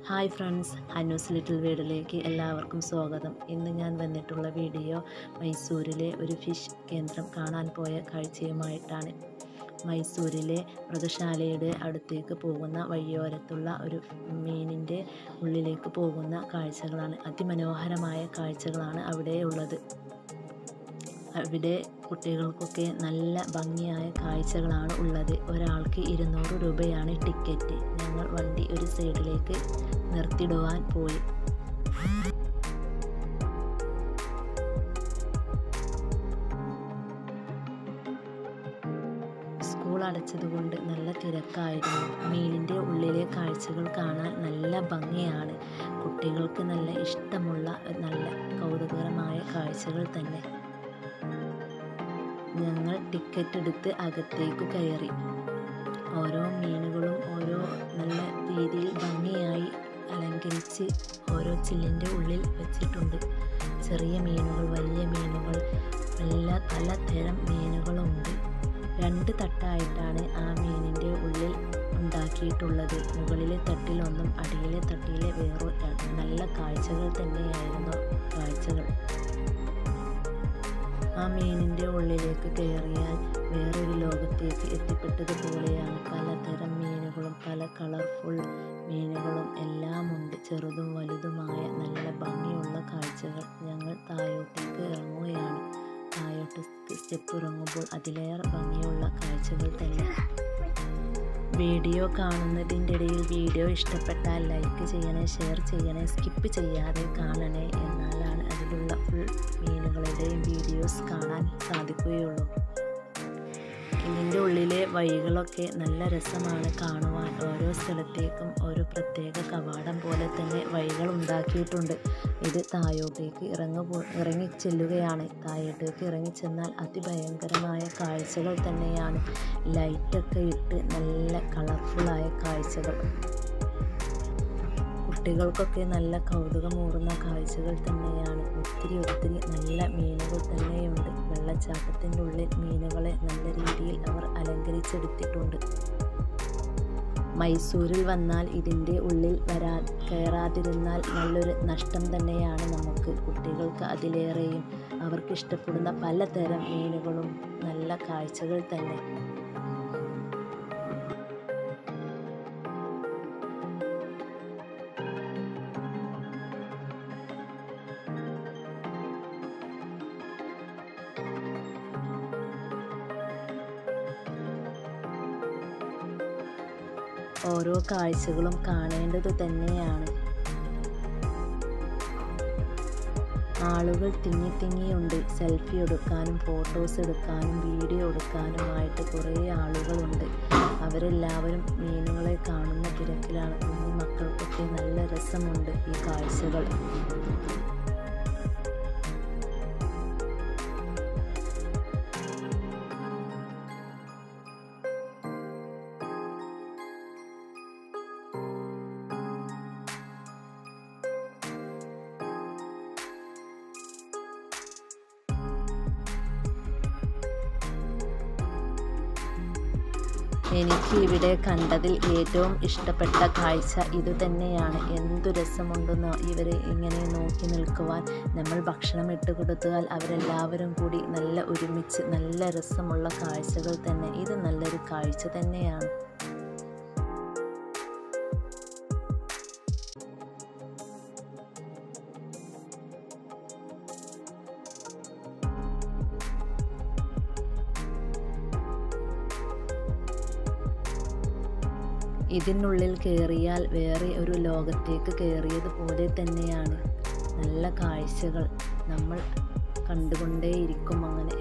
hi friends Hannu's little വീഡിലേക്ക് എല്ലാവർക്കും സ്വാഗതം ഇന്ന് ഞാൻ വന്നിട്ടുള്ള വീഡിയോ മൈസൂരിലെ ഒരു ഫിഷ് കേന്ദ്രം കാണാൻ പോയ കാഴ്ചയുമായിട്ടാണ് മൈസൂരിലെ മൃഗശാലയുടെ അടുത്തേക്ക് പോകുന്ന വഴിയോരത്തുള്ള ഒരു മീനിൻ്റെ ഉള്ളിലേക്ക് പോകുന്ന കാഴ്ചകളാണ് അതിമനോഹരമായ കാഴ്ചകളാണ് അവിടെയുള്ളത് അവിടെ കുട്ടികൾക്കൊക്കെ നല്ല ഭംഗിയായ കാഴ്ചകളാണ് ഉള്ളത് ഒരാൾക്ക് ഇരുന്നൂറ് രൂപയാണ് ടിക്കറ്റ് ഞങ്ങൾ വണ്ടി ഒരു സൈഡിലേക്ക് നിർത്തിടുവാൻ പോയി സ്കൂൾ അടച്ചതുകൊണ്ട് നല്ല തിരക്കായിരുന്നു മീനിൻ്റെ ഉള്ളിലെ കാഴ്ചകൾ കാണാൻ നല്ല ഭംഗിയാണ് കുട്ടികൾക്ക് നല്ല ഇഷ്ടമുള്ള നല്ല കൗതുകകരമായ കാഴ്ചകൾ തന്നെ ഞങ്ങൾ ടിക്കറ്റ് എടുത്ത് അകത്തേക്ക് കയറി ഓരോ മീനുകളും ഓരോ നല്ല രീതിയിൽ ഭംഗിയായി അലങ്കരിച്ച് ഓരോ ചില്ലിൻ്റെ ഉള്ളിൽ വെച്ചിട്ടുണ്ട് ചെറിയ മീനുകൾ വലിയ മീനുകൾ എല്ലാ പലതരം മീനുകളുമുണ്ട് രണ്ട് തട്ടായിട്ടാണ് ആ മീനിൻ്റെ ഉള്ളിൽ ഉണ്ടാക്കിയിട്ടുള്ളത് മുകളിലെ തട്ടിലൊന്നും അടിയിലെ തട്ടിലെ വേറൊരു നല്ല കാഴ്ചകൾ തന്നെയായിരുന്നു കാഴ്ചകൾ ആ മീനിൻ്റെ ഉള്ളിലേക്ക് കയറിയാൽ വേറൊരു ലോകത്തേക്ക് എത്തിപ്പെട്ടതുപോലെയാണ് പലതരം മീനുകളും പല കളർഫുൾ മീനുകളും എല്ലാം ഉണ്ട് ചെറുതും വലുതുമായ നല്ല ഭംഗിയുള്ള കാഴ്ചകൾ ഞങ്ങൾ താഴോട്ടേക്ക് ഇറങ്ങുകയാണ് താഴോട്ട് സ്റ്റെപ്പ് ഇറങ്ങുമ്പോൾ അതിലേറെ ഭംഗിയുള്ള കാഴ്ചകൾ തന്നെ വീഡിയോ കാണുന്നതിൻ്റെ ഇടയിൽ വീഡിയോ ഇഷ്ടപ്പെട്ടാൽ ലൈക്ക് ചെയ്യണേ ഷെയർ ചെയ്യണേ സ്കിപ്പ് ചെയ്യാതെ കാണണേ എന്നാലാണ് അതിലുള്ള ഫുൾ മീനുകളുടെയും വീഡിയോസ് കാണാൻ സാധിക്കുകയുള്ളൂ ഇതിൻ്റെ ഉള്ളിലെ വഴികളൊക്കെ നല്ല രസമാണ് കാണുവാൻ ഓരോ സ്ഥലത്തേക്കും ഓരോ പ്രത്യേക കവാടം പോലെ തന്നെ വഴികൾ ഉണ്ടാക്കിയിട്ടുണ്ട് ഇത് താഴോട്ടേക്ക് ഇറങ്ങു ഇറങ്ങി ചെല്ലുകയാണ് താഴോട്ടേക്ക് ഇറങ്ങി ചെന്നാൽ അതിഭയങ്കരമായ കാഴ്ചകൾ തന്നെയാണ് ലൈറ്റൊക്കെ ഇട്ട് നല്ല കളർഫുള്ളായ കാഴ്ചകൾ കുട്ടികൾക്കൊക്കെ നല്ല കൗതുകമൂറുന്ന കാഴ്ചകൾ തന്നെയാണ് ഒത്തിരി ഒത്തിരി നല്ല മീനുകൾ തന്നെയുണ്ട് വെള്ളച്ചാട്ടത്തിൻ്റെ ഉള്ളിൽ മീനുകളെ നല്ല രീതിയിൽ അവർ അലങ്കരിച്ചെടുത്തിട്ടുണ്ട് മൈസൂരിൽ വന്നാൽ ഇതിൻ്റെ ഉള്ളിൽ വരാ കയറാതിരുന്നാൽ നല്ലൊരു നഷ്ടം തന്നെയാണ് നമുക്ക് കുട്ടികൾക്ക് അതിലേറെയും അവർക്ക് ഇഷ്ടപ്പെടുന്ന പലതരം മീനുകളും നല്ല കാഴ്ചകൾ തന്നെ ഓരോ കാഴ്ചകളും കാണേണ്ടത് തന്നെയാണ് ആളുകൾ തിങ്ങി തിങ്ങിയുണ്ട് സെൽഫി എടുക്കാനും ഫോട്ടോസ് എടുക്കാനും വീഡിയോ എടുക്കാനുമായിട്ട് കുറേ ആളുകളുണ്ട് അവരെല്ലാവരും മീനുകളെ കാണുന്ന തിരക്കിലാണ് കുഞ്ഞു മക്കൾക്കൊക്കെ നല്ല രസമുണ്ട് ഈ കാഴ്ചകൾ എനിക്ക് ഇവിടെ കണ്ടതിൽ ഏറ്റവും ഇഷ്ടപ്പെട്ട കാഴ്ച ഇതുതന്നെയാണ് എന്തു രസമുണ്ടെന്നോ ഇവരെ ഇങ്ങനെ നോക്കി നിൽക്കുവാൻ നമ്മൾ ഭക്ഷണം ഇട്ട് കൊടുത്താൽ അവരെല്ലാവരും കൂടി നല്ല ഒരുമിച്ച് നല്ല രസമുള്ള കാഴ്ചകൾ തന്നെ ഇത് നല്ലൊരു കാഴ്ച തന്നെയാണ് ഇതിനുള്ളിൽ കയറിയാൽ വേറെ ഒരു ലോകത്തേക്ക് കയറിയതുപോലെ തന്നെയാണ് നല്ല കാഴ്ചകൾ നമ്മൾ കണ്ടുകൊണ്ടേയിരിക്കും അങ്ങനെ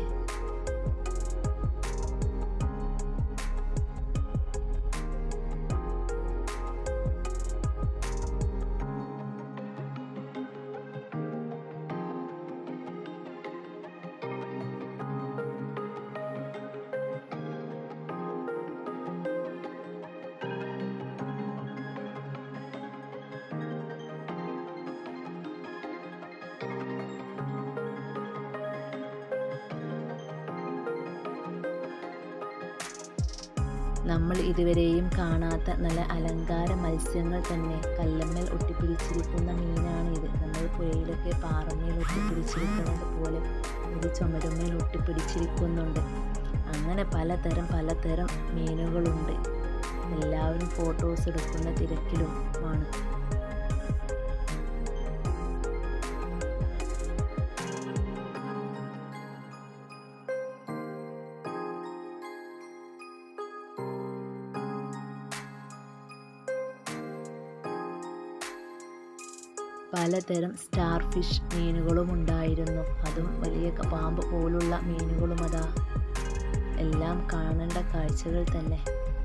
നമ്മൾ ഇതുവരെയും കാണാത്ത നല്ല അലങ്കാര മത്സ്യങ്ങൾ തന്നെ കല്ലമ്മൽ ഒട്ടിപ്പിടിച്ചിരിക്കുന്ന മീനാണിത് നമ്മൾ പുഴയിലൊക്കെ പാറമേൽ ഒട്ടിപ്പിടിച്ചിരിക്കുന്നത് പോലെ ഇത് ചുമരുമേൽ ഒട്ടിപ്പിടിച്ചിരിക്കുന്നുണ്ട് അങ്ങനെ പലതരം പലതരം മീനുകളുണ്ട് എല്ലാവരും ഫോട്ടോസ് എടുക്കുന്ന തിരക്കിലും ആണ് പലതരം സ്റ്റാർ ഫിഷ് മീനുകളും ഉണ്ടായിരുന്നു അതും വലിയ ക- പാമ്പ് പോലുള്ള മീനുകളും അതാ എല്ലാം കാണേണ്ട കാഴ്ചകൾ തന്നെ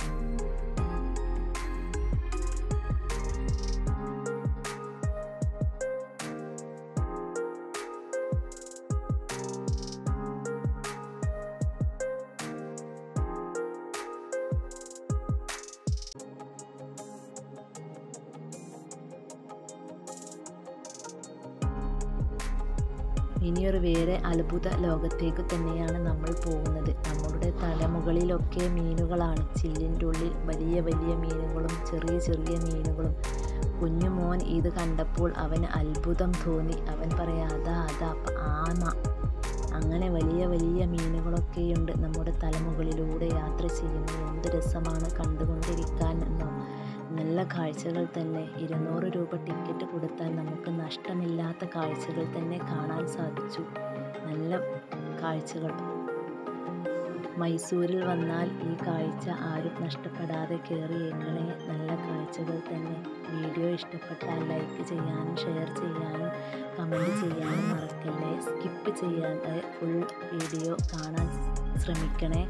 ഇനിയൊരു വേറെ അത്ഭുത ലോകത്തേക്ക് തന്നെയാണ് നമ്മൾ പോകുന്നത് നമ്മളുടെ തലമുകളിലൊക്കെ മീനുകളാണ് ചില്ലിൻ്റെ ഉള്ളിൽ വലിയ വലിയ മീനുകളും ചെറിയ ചെറിയ മീനുകളും കുഞ്ഞു മോൻ ഇത് കണ്ടപ്പോൾ അവന് അത്ഭുതം തോന്നി അവൻ പറയാ അതാ അതാ പ- ആമ അങ്ങനെ വലിയ വലിയ മീനുകളൊക്കെയുണ്ട് നമ്മുടെ തലമുകളിലൂടെ യാത്ര ചെയ്യുന്നത് എന്ത് രസമാണ് കണ്ടുകൊണ്ടിരിക്കാൻ എന്നോ നല്ല കാഴ്ചകൾ തന്നെ ഇരുന്നൂറ് രൂപ ടിക്കറ്റ് കൊടുത്താൽ നമുക്ക് നഷ്ടമില്ലാത്ത കാഴ്ചകൾ തന്നെ കാണാൻ സാധിച്ചു നല്ല കാഴ്ചകൾ മൈസൂരിൽ വന്നാൽ ഈ കാഴ്ച ആരും നഷ്ടപ്പെടാതെ കയറിയേക്കണേ നല്ല കാഴ്ചകൾ തന്നെ വീഡിയോ ഇഷ്ടപ്പെട്ടാൽ ലൈക്ക് ചെയ്യാനും ഷെയർ ചെയ്യാനും കമൻറ്റ് ചെയ്യാനും മറക്കല്ലേ സ്കിപ്പ് ചെയ്യാതെ ഫുൾ വീഡിയോ കാണാൻ ശ്രമിക്കണേ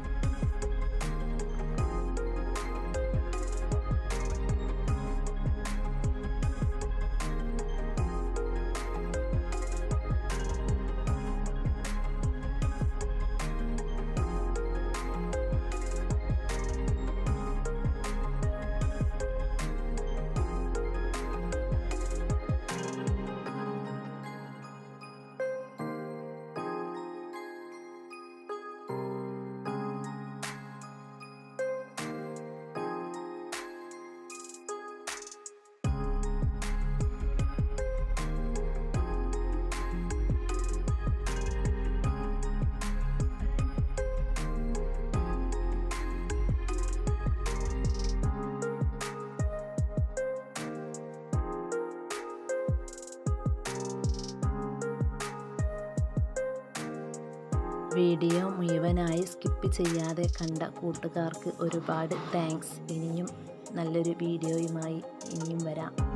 വീഡിയോ മുഴുവനായി സ്കിപ്പ് ചെയ്യാതെ കണ്ട കൂട്ടുകാർക്ക് ഒരുപാട് താങ്ക്സ് ഇനിയും നല്ലൊരു വീഡിയോയുമായി ഇനിയും വരാം